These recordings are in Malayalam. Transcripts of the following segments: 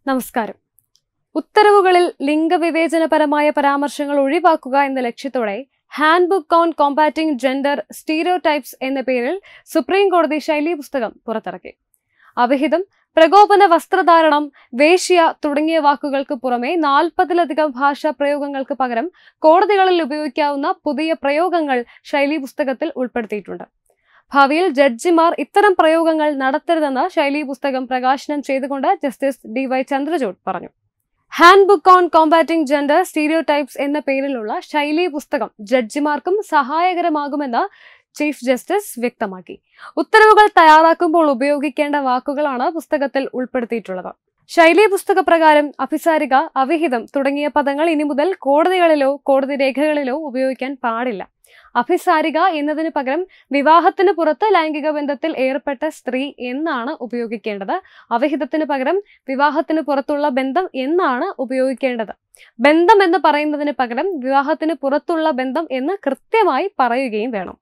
നമസ്കാരം ഉത്തരവുകളിൽ ലിംഗവിവേചനപരമായ പരാമർശങ്ങൾ ഒഴിവാക്കുക എന്ന ലക്ഷ്യത്തോടെ hand book on combating gender stereotypes എന്ന പേരിൽ സുപ്രീം കോടതി ശൈലി പുസ്തകം പുറത്തിറക്കി അവിഹിതം പ്രകോപന വസ്ത്രധാരണം വേശ്യ തുടങ്ങിയ വാക്കുകൾക്ക് പുറമെ നാൽപ്പതിലധികം ഭാഷാ പ്രയോഗങ്ങൾക്ക് പകരം കോടതികളിൽ ഉപയോഗിക്കാവുന്ന പുതിയ പ്രയോഗങ്ങൾ ശൈലി പുസ്തകത്തിൽ ഉൾപ്പെടുത്തിയിട്ടുണ്ട് ഭാവിയിൽ ജഡ്ജിമാർ ഇത്തരം പ്രയോഗങ്ങൾ നടത്തരുതെന്ന് ശൈലി പുസ്തകം പ്രകാശനം ചെയ്തുകൊണ്ട് ജസ്റ്റിസ് ഡി വൈ ചന്ദ്രചൂഡ് പറഞ്ഞു hand book on combating gender stereotypes എന്ന പേരിലുള്ള ശൈലി പുസ്തകം ജഡ്ജിമാർക്കും സഹായകരമാകുമെന്ന് ചീഫ് ജസ്റ്റിസ് വ്യക്തമാക്കി ഉത്തരവുകൾ തയ്യാറാക്കുമ്പോൾ ഉപയോഗിക്കേണ്ട വാക്കുകളാണ് പുസ്തകത്തിൽ ഉൾപ്പെടുത്തിയിട്ടുള്ളത് ശൈലി പുസ്തക പ്രകാരം അഭിസാരിക അവിഹിതം തുടങ്ങിയ പദങ്ങൾ ഇനി മുതൽ കോടതികളിലോ കോടതി രേഖകളിലോ ഉപയോഗിക്കാൻ പാടില്ല അഭിസാരിക എന്നതിന് പകരം വിവാഹത്തിന് പുറത്ത് ലൈംഗിക ബന്ധത്തിൽ ഏർപ്പെട്ട സ്ത്രീ എന്നാണ് ഉപയോഗിക്കേണ്ടത് അവിഹിതത്തിന് പകരം വിവാഹത്തിന് പുറത്തുള്ള ബന്ധം എന്നാണ് ഉപയോഗിക്കേണ്ടത് ബന്ധം എന്ന് പറയുന്നതിന് പകരം വിവാഹത്തിന് പുറത്തുള്ള ബന്ധം എന്ന് കൃത്യമായി പറയുകയും വേണം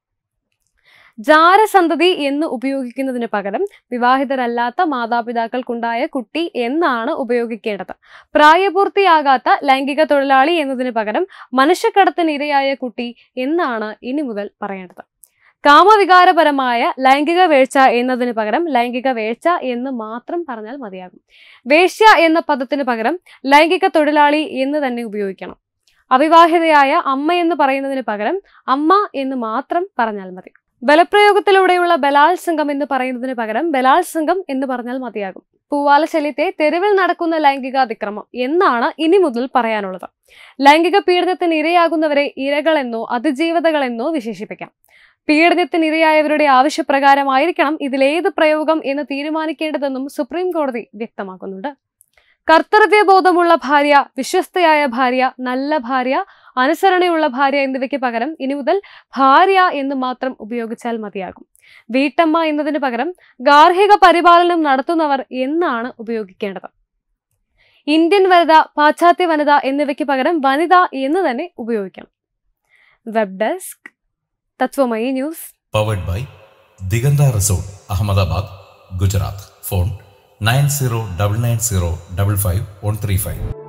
ജാരസന്തതി എന്ന് ഉപയോഗിക്കുന്നതിന് പകരം വിവാഹിതരല്ലാത്ത മാതാപിതാക്കൾക്കുണ്ടായ കുട്ടി എന്നാണ് ഉപയോഗിക്കേണ്ടത് പ്രായപൂർത്തിയാകാത്ത ലൈംഗിക തൊഴിലാളി എന്നതിന് പകരം മനുഷ്യക്കടത്തിന് ഇരയായ കുട്ടി എന്നാണ് ഇനി മുതൽ പറയേണ്ടത് കാമവികാരപരമായ ലൈംഗിക വേഴ്ച എന്നതിന് പകരം ലൈംഗിക വേഴ്ച എന്ന് മാത്രം പറഞ്ഞാൽ മതിയാകും വേശ്യ എന്ന പദത്തിന് പകരം ലൈംഗിക തൊഴിലാളി എന്ന് തന്നെ ഉപയോഗിക്കണം അവിവാഹിതയായ അമ്മ എന്ന് പറയുന്നതിന് പകരം അമ്മ എന്ന് മാത്രം പറഞ്ഞാൽ മതി ബലപ്രയോഗത്തിലൂടെയുള്ള ബലാത്സംഗം എന്ന് പറയുന്നതിന് പകരം ബലാത്സംഗം എന്ന് പറഞ്ഞാൽ മതിയാകും പൂവാല ശല്യത്തെ തെരുവിൽ നടക്കുന്ന ലൈംഗിക അതിക്രമം എന്നാണ് ഇനി മുതൽ പറയാനുള്ളത് ലൈംഗിക പീഡനത്തിന് ഇരയാകുന്നവരെ ഇരകളെന്നോ അതിജീവതകളെന്നോ വിശേഷിപ്പിക്കാം പീഡനത്തിന് ഇരയായവരുടെ ആവശ്യപ്രകാരമായിരിക്കണം ഇതിലേത് പ്രയോഗം എന്ന് തീരുമാനിക്കേണ്ടതെന്നും സുപ്രീം കോടതി വ്യക്തമാക്കുന്നുണ്ട് കർത്തവ്യബോധമുള്ള ഭാര്യ വിശ്വസ്തയായ ഭാര്യ നല്ല ഭാര്യ അനുസരണയുള്ള ഭാര്യ എന്നിവയ്ക്ക് പകരം ഇനി മുതൽ ഭാര്യ എന്ന് മാത്രം ഉപയോഗിച്ചാൽ മതിയാകും വീട്ടമ്മ എന്നതിന് പകരം ഗാർഹിക പരിപാലനം നടത്തുന്നവർ എന്നാണ് ഉപയോഗിക്കേണ്ടത് ഇന്ത്യൻ വനിത പാശ്ചാത്യ വനിത എന്നിവയ്ക്ക് പകരം വനിത എന്ന് തന്നെ ഉപയോഗിക്കണം web desk Tatwamayi news powered by Diganta resort Ahmedabad Gujarat phone nine zero double nine zero double five one three five